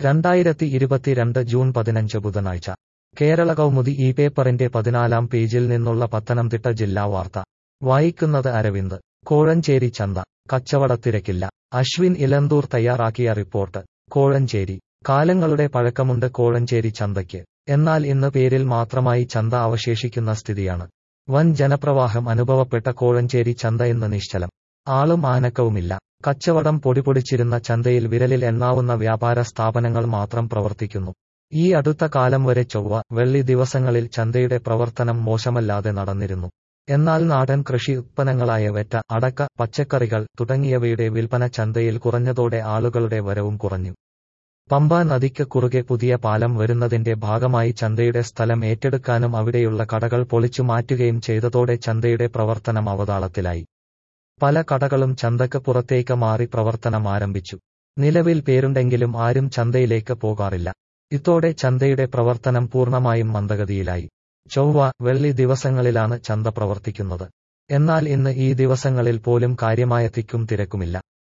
രണ്ടായിരത്തി ഇരുപത്തിരണ്ട് ജൂൺ പതിനഞ്ച് ബുധനാഴ്ച കേരള കൗമുദി ഈ പേപ്പറിന്റെ പതിനാലാം പേജിൽ നിന്നുള്ള പത്തനംതിട്ട ജില്ലാ വാർത്ത വായിക്കുന്നത് അരവിന്ദ് കോഴഞ്ചേരി ചന്ത കച്ചവടത്തിരക്കില്ല അശ്വിൻ ഇലന്തൂർ തയ്യാറാക്കിയ റിപ്പോർട്ട് കോഴഞ്ചേരി കാലങ്ങളുടെ പഴക്കമുണ്ട് കോഴഞ്ചേരി ചന്തയ്ക്ക് എന്നാൽ ഇന്ന് പേരിൽ മാത്രമായി ചന്ത അവശേഷിക്കുന്ന സ്ഥിതിയാണ് വൻ ജനപ്രവാഹം അനുഭവപ്പെട്ട കോഴഞ്ചേരി ചന്ത ഇന്ന് നിശ്ചലം ആളും ആനക്കവുമില്ല കച്ചവടം പൊടിപൊടിച്ചിരുന്ന ചന്തയിൽ വിരലിൽ എണ്ണാവുന്ന വ്യാപാര സ്ഥാപനങ്ങൾ മാത്രം പ്രവർത്തിക്കുന്നു ഈ അടുത്ത കാലം വരെ ചൊവ്വ വെള്ളി ദിവസങ്ങളിൽ ചന്തയുടെ പ്രവർത്തനം മോശമല്ലാതെ നടന്നിരുന്നു എന്നാൽ നാടൻ കൃഷി ഉത്പന്നങ്ങളായ വെറ്റ അടക്ക പച്ചക്കറികൾ തുടങ്ങിയവയുടെ വിൽപ്പന ചന്തയിൽ കുറഞ്ഞതോടെ ആളുകളുടെ വരവും കുറഞ്ഞു പമ്പ നദിക്ക് കുറുകെ പുതിയ പാലം വരുന്നതിന്റെ ഭാഗമായി ചന്തയുടെ സ്ഥലം ഏറ്റെടുക്കാനും അവിടെയുള്ള കടകൾ പൊളിച്ചു മാറ്റുകയും ചെയ്തതോടെ ചന്തയുടെ പ്രവർത്തനം അവതാളത്തിലായി പല കടകളും ചന്തക്ക് പുറത്തേക്ക് മാറി പ്രവർത്തനം ആരംഭിച്ചു നിലവിൽ പേരുണ്ടെങ്കിലും ആരും ചന്തയിലേക്ക് പോകാറില്ല ഇതോടെ ചന്തയുടെ പ്രവർത്തനം പൂർണ്ണമായും മന്ദഗതിയിലായി ചൊവ്വ വെള്ളി ദിവസങ്ങളിലാണ് ചന്ത പ്രവർത്തിക്കുന്നത് എന്നാൽ ഇന്ന് ഈ ദിവസങ്ങളിൽ പോലും കാര്യമായ തിക്കും തിരക്കുമില്ല